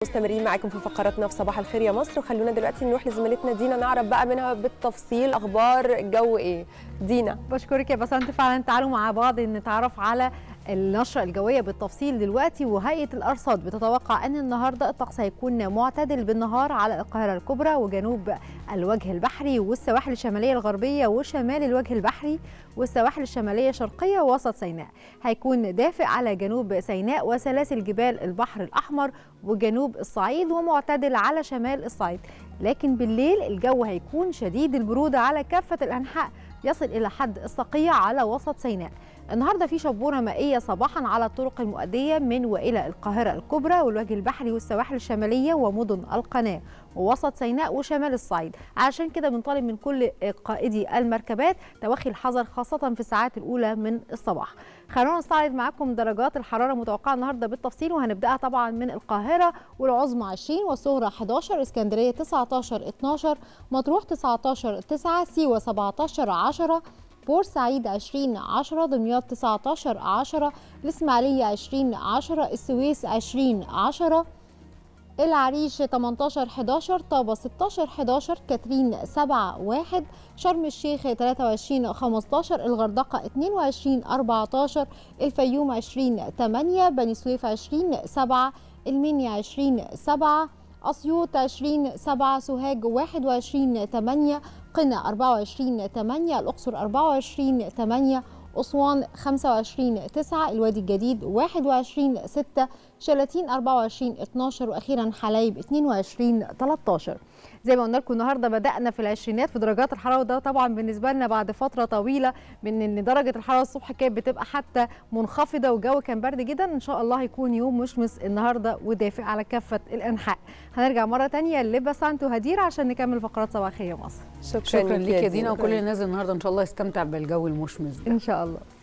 مستمرين معاكم في فقراتنا في صباح الخير يا مصر وخلونا دلوقتي نروح لزميلتنا دينا نعرف بقى منها بالتفصيل اخبار الجو ايه دينا بشكرك يا بسنت فعلا تعالوا مع بعض نتعرف على النشرة الجوية بالتفصيل دلوقتي وهيئة الأرصاد بتتوقع أن النهاردة الطقس هيكون معتدل بالنهار على القاهرة الكبرى وجنوب الوجه البحري والسواحل الشمالية الغربية وشمال الوجه البحري والسواحل الشمالية الشرقية ووسط سيناء هيكون دافئ على جنوب سيناء وسلاسل جبال البحر الأحمر وجنوب الصعيد ومعتدل على شمال الصعيد لكن بالليل الجو هيكون شديد البرودة على كافة الأنحاء يصل إلى حد الصقيع على وسط سيناء النهارده في شبوره مائيه صباحا على الطرق المؤديه من والى القاهره الكبرى والوجه البحري والسواحل الشماليه ومدن القناه ووسط سيناء وشمال الصعيد علشان كده بنطالب من كل قائدي المركبات توخي الحذر خاصه في الساعات الاولى من الصباح خلونا نستعرض معاكم درجات الحراره المتوقعه النهارده بالتفصيل وهنبداها طبعا من القاهره والعظمى 20 والصغرى 11 اسكندريه 19 12 مطروح 19 9 سيوه 17 10 بورسعيد 20 10 دمياط 19 10 الإسماعيلية 20 10 السويس 20 10 العريش 18 11 طابة 16 11 كاترين 7 1 شرم الشيخ 23 15 الغردقة 22 14 الفيوم 20 8 بني سويف 20 7 المنيا 20 7 أسيوط 20 7 سوهاج 21 8 قنا 24 8 الأقصر 24 8 أسوان 25 9 الوادي الجديد 21 6 شلاتين 24 12 وأخيرا حلايب 22 13 زي ما قلنا لكم النهارده بدانا في العشرينات في درجات الحراره وده طبعا بالنسبه لنا بعد فتره طويله من ان درجه الحراره الصبح كانت بتبقى حتى منخفضه والجو كان برد جدا ان شاء الله هيكون يوم مشمس النهارده ودافئ على كافه الانحاء هنرجع مره ثانيه لبسانت وهدير عشان نكمل فقرات صباحيه مصر شكرا, شكرا ليك يا دينا وكل الناس النهارده ان شاء الله يستمتع بالجو المشمس ده ان شاء الله